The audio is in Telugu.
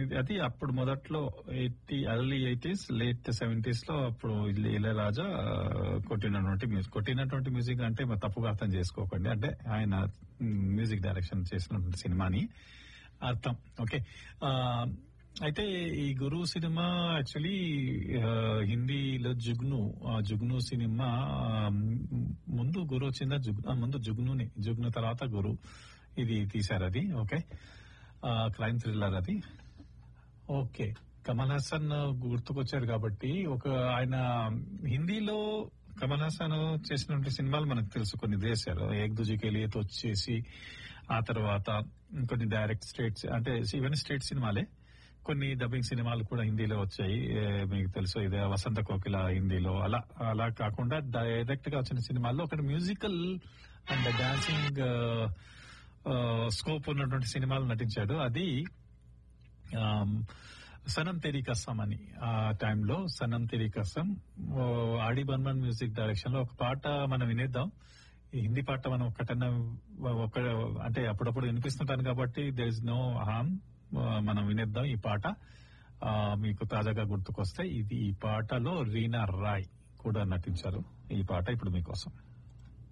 అది అప్పుడు మొదట్లో eighty early eighties late seventies లో అప్పుడు ఇళ- ఇళయరాజా ఆ, కొట్టినటువంటి మ్యూజిక్ కొట్టినటువంటి మ్యూజిక్ అంటే మరి తప్పుగా అర్థం చేసుకోకండి అంటే ఆయన మ్యూజిక్ డైరెక్షన్ చేసినటువంటి సినిమాని అర్థం ఓకే ఆ, అయితే ఈ గురు సినిమా యాక్చువల్లీ హిందీలో జుగ్ను ఆ జుగ్ను సినిమా ఆ, ముందు గురు వచ్చిందా జుగ్ ఆ, ముందు జుగ్నుని జుగ్ను తర్వాత గురు ఇది తీశారు అది ఓకే క్రైమ్ థ్రిల్లర్ అది ఓకే కమల్ హాసన్ గుర్తుకొచ్చారు కాబట్టి ఒక ఆయన హిందీలో కమల్ హాసన్ చేసినటువంటి సినిమాలు మనకు తెలుసు కొన్ని చేశారు ఏక్ దుజికి లియత్ వచ్చేసి ఆ తర్వాత కొన్ని డైరెక్ట్ స్టేట్స్ అంటే ఈవెన్ స్టేట్ సినిమాలే కొన్ని డబ్బింగ్ సినిమాలు కూడా హిందీలో వచ్చాయి ఏ, మీకు తెలుసు ఇదే వసంత కోకిల హిందీలో అలా అలా కాకుండా డైరెక్ట్ గా వచ్చిన సినిమాల్లో ఒకటి మ్యూజికల్ అండ్ డాన్సింగ్ స్కోప్ ఉన్నటువంటి సినిమాలు నటించాడు అది ఆమ్, సనం తెరీ కసం అని ఆ టైంలో సనం తెరీ కసం ఓ, ఆడి బర్మన్ మ్యూజిక్ డైరెక్షన్ లో ఒక పాట మనం వినేద్దాం ఈ హిందీ పాట మనం ఒక్కటన్నా ఒక అంటే అప్పుడప్పుడు వినిపిస్తుంటాను కాబట్టి దర్ ఇస్ నో హామ్ మనం వినేద్దాం ఈ పాట ఆ, మీకు తాజాగా గుర్తుకొస్తే ఇది ఈ పాటలో రీనా రాయ్ కూడా నటించారు ఈ పాట ఇప్పుడు మీకోసం